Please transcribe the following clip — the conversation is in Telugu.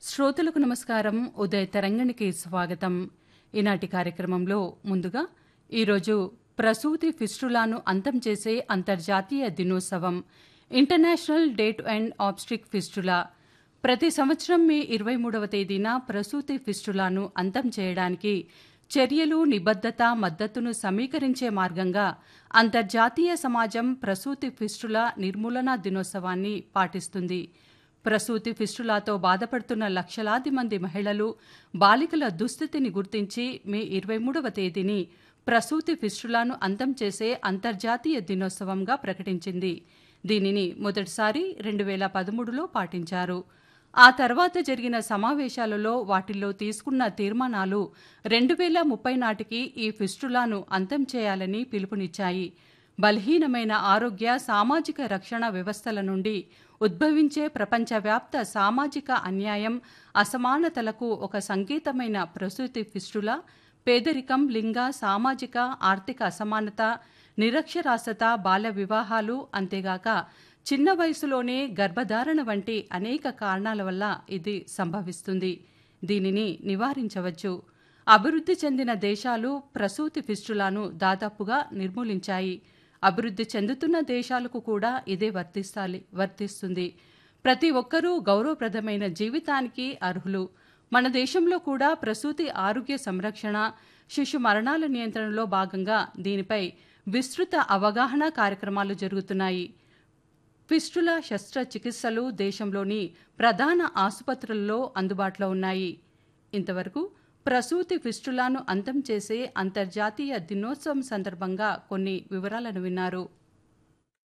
శ్రోతలకు నమస్కారం ఉదయ తరంగణికి స్వాగతం ఈనాటి కార్యక్రమంలో ముందుగా ఈరోజు ప్రసూతి ఫిస్టులాను అంతం చేసే అంతర్జాతీయ దినోత్సవం international day to end obstetric fistula ప్రతి సంవత్సరం మే ఇరవై మూడవ తేదీన ప్రసూతి ఫిస్టులాను అంతం చేయడానికి చర్యలు నిబద్దత మద్దతును సమీకరించే మార్గంగా అంతర్జాతీయ సమాజం ప్రసూతి ఫిస్టుల నిర్మూలన దినోత్సవాన్ని పాటిస్తుంది ప్రసూతి ఫిస్టులాతో బాధపడుతున్న లక్షలాది మంది మహిళలు బాలికల దుస్థితిని గుర్తించి మే ఇరవై మూడవ తేదీని ప్రసూతి ఫిస్టులాను అంతం చేసే అంతర్జాతీయ దినోత్సవంగా ప్రకటించింది దీనిని మొదటిసారి రెండు వేల పదమూడులో పాటించారు ఆ తర్వాత జరిగిన సమావేశాలలో వాటిల్లో తీసుకున్న తీర్మానాలు రెండు వేల ముప్పై నాటికి ఈ ఫిస్టులాను అంతం చేయాలని పిలుపునిచ్చాయి బలహీనమైన ఆరోగ్య సామాజిక రక్షణ వ్యవస్థల నుండి ఉద్భవించే ప్రపంచవ్యాప్త సామాజిక అన్యాయం అసమానతలకు ఒక సంకేతమైన ప్రసూతి ఫిస్టులా పేదరికం లింగ సామాజిక ఆర్థిక అసమానత నిరక్షరాస్యత బాల్య వివాహాలు అంతేగాక చిన్న వయసులోనే గర్భధారణ వంటి అనేక కారణాల వల్ల ఇది సంభవిస్తుంది దీనిని నివారించవచ్చు అభివృద్ధి చెందిన దేశాలు ప్రసూతి ఫిస్టులాను దాదాపుగా నిర్మూలించాయి అభివృద్ధి చెందుతున్న దేశాలకు కూడా ఇదే వర్తిస్తాలి వర్తిస్తుంది ప్రతి ఒక్కరూ గౌరవప్రదమైన జీవితానికి అర్హులు మన దేశంలో కూడా ప్రసూతి ఆరోగ్య సంరక్షణ శిశు మరణాల నియంత్రణలో భాగంగా దీనిపై విస్తృత అవగాహన కార్యక్రమాలు జరుగుతున్నాయి ఫిస్టుల శస్త్రచికిత్సలు దేశంలోని ప్రధాన ఆసుపత్రుల్లో అందుబాటులో ఉన్నాయి ఇంతవరకు ప్రసూతి ఫిస్టులాను అంతం చేసే అంతర్జాతీయ దినోత్సవం సందర్భంగా కొన్ని వివరాలను విన్నారు